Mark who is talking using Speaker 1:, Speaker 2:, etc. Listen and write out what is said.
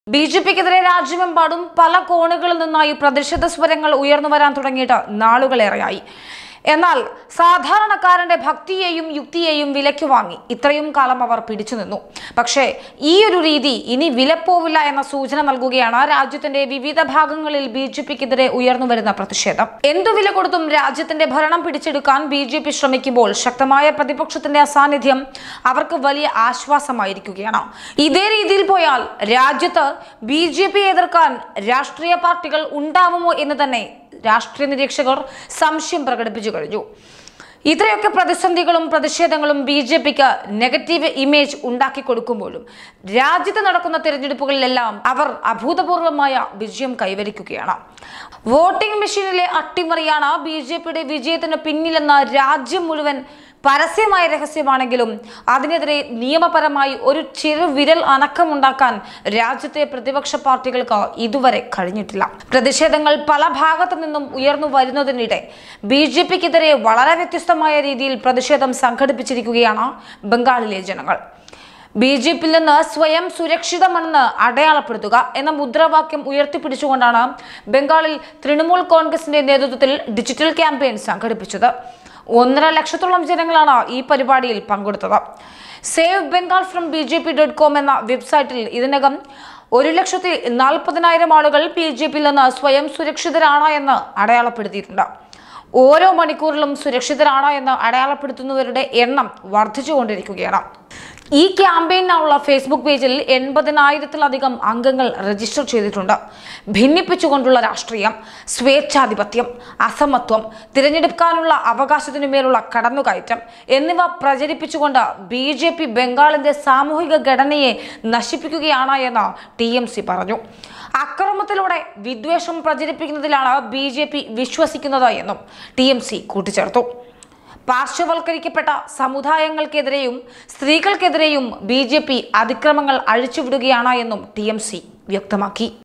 Speaker 1: B J പിക്കെതിരെ രാജ്യമെമ്പാടും പല കോണുകളിൽ നിന്നായി പ്രതിഷേധ സ്വരങ്ങൾ ഉയർന്നു വരാൻ തുടങ്ങിയിട്ട് നാളുകളേറെയായി എന്നാൽ സാധാരണക്കാരന്റെ ഭക്തിയെയും യുക്തിയെയും വിലയ്ക്ക് വാങ്ങി ഇത്രയും കാലം അവർ പിടിച്ചു നിന്നു പക്ഷേ ഈ ഒരു രീതി ഇനി വിലപ്പോവില്ല എന്ന സൂചന നൽകുകയാണ് രാജ്യത്തിന്റെ വിവിധ ഭാഗങ്ങളിൽ ബി ജെ പിക്കെതിരെ ഉയർന്നു വരുന്ന പ്രതിഷേധം എന്തു വില കൊടുത്തും രാജ്യത്തിന്റെ ഭരണം പിടിച്ചെടുക്കാൻ ബി ജെ പി ശ്രമിക്കുമ്പോൾ ശക്തമായ പ്രതിപക്ഷത്തിന്റെ അസാന്നിധ്യം അവർക്ക് വലിയ ആശ്വാസമായിരിക്കുകയാണ് ഇതേ രീതിയിൽ പോയാൽ രാജ്യത്ത് ബി ജെ പി എതിർക്കാൻ രാഷ്ട്രീയ പാർട്ടികൾ ഉണ്ടാവുമോ എന്ന് തന്നെ രാഷ്ട്രീയ നിരീക്ഷകർ സംശയം പ്രകടിപ്പിച്ചു കഴിഞ്ഞു ഇത്രയൊക്കെ പ്രതിസന്ധികളും പ്രതിഷേധങ്ങളും ബി ജെ പിക്ക് നെഗറ്റീവ് ഇമേജ് ഉണ്ടാക്കി കൊടുക്കുമ്പോഴും രാജ്യത്ത് നടക്കുന്ന തിരഞ്ഞെടുപ്പുകളിലെല്ലാം അവർ അഭൂതപൂർവമായ വിജയം കൈവരിക്കുകയാണ് വോട്ടിംഗ് മെഷീനിലെ അട്ടിമറിയാണ് ബി ജെ പിയുടെ വിജയത്തിന് പിന്നിലെന്ന രാജ്യം മുഴുവൻ പരസ്യമായ രഹസ്യമാണെങ്കിലും അതിനെതിരെ നിയമപരമായി ഒരു ചെറുവിരൽ അനക്കമുണ്ടാക്കാൻ രാജ്യത്തെ പ്രതിപക്ഷ പാർട്ടികൾക്ക് ഇതുവരെ കഴിഞ്ഞിട്ടില്ല പ്രതിഷേധങ്ങൾ പല ഭാഗത്തു നിന്നും ഉയർന്നു വരുന്നതിനിടെ ബി ജെ പിക്കെതിരെ വളരെ വ്യത്യസ്തമായ രീതിയിൽ പ്രതിഷേധം സംഘടിപ്പിച്ചിരിക്കുകയാണ് ബംഗാളിലെ ജനങ്ങൾ ബി ജെ പിയിൽ നിന്ന് സ്വയം സുരക്ഷിതമെന്ന് അടയാളപ്പെടുത്തുക എന്ന മുദ്രാവാക്യം ഉയർത്തിപ്പിടിച്ചുകൊണ്ടാണ് ബംഗാളിൽ തൃണമൂൽ കോൺഗ്രസിന്റെ നേതൃത്വത്തിൽ ഡിജിറ്റൽ ക്യാമ്പയിൻ സംഘടിപ്പിച്ചത് ഒന്നര ലക്ഷത്തോളം ജനങ്ങളാണ് ഈ പരിപാടിയിൽ പങ്കെടുത്തത് save Bengal from B J P dot com എന്ന വെബ്സൈറ്റിൽ ഇതിനകം ഒരു ലക്ഷത്തി നാൽപ്പതിനായിരം ആളുകൾ ബി ജെ പിയിൽ നിന്ന് സ്വയം സുരക്ഷിതരാണ് എന്ന് അടയാളപ്പെടുത്തിയിട്ടുണ്ട് ഓരോ മണിക്കൂറിലും സുരക്ഷിതരാണ് എന്ന് അടയാളപ്പെടുത്തുന്നവരുടെ എണ്ണം വർദ്ധിച്ചുകൊണ്ടിരിക്കുകയാണ് ഈ ക്യാമ്പയിനുള്ള ഫേസ്ബുക്ക് പേജിൽ എൺപതിനായിരത്തിലധികം അംഗങ്ങൾ രജിസ്റ്റർ ചെയ്തിട്ടുണ്ട് ഭിന്നിപ്പിച്ചുകൊണ്ടുള്ള രാഷ്ട്രീയം സ്വേച്ഛാധിപത്യം അസമത്വം തിരഞ്ഞെടുക്കാനുള്ള അവകാശത്തിനുമേലുള്ള കടന്നുകയറ്റം എന്നിവ പ്രചരിപ്പിച്ചുകൊണ്ട് ബി ജെ പി ബംഗാളിന്റെ സാമൂഹിക ഘടനയെ നശിപ്പിക്കുകയാണ് എന്ന് ടി എം സി പറഞ്ഞു അക്രമത്തിലൂടെ വിദ്വേഷം പ്രചരിപ്പിക്കുന്നതിലാണ് ബി ജെ പി വിശ്വസിക്കുന്നത് എന്നും ടി എം സി കൂട്ടിച്ചേർത്തു പാർശ്വവൽക്കരിക്കപ്പെട്ട സമുദായങ്ങൾക്കെതിരെയും സ്ത്രീകൾക്കെതിരെയും ബി ജെ പി അതിക്രമങ്ങൾ അഴിച്ചുവിടുകയാണ് എന്നും ടി എം സി വ്യക്തമാക്കി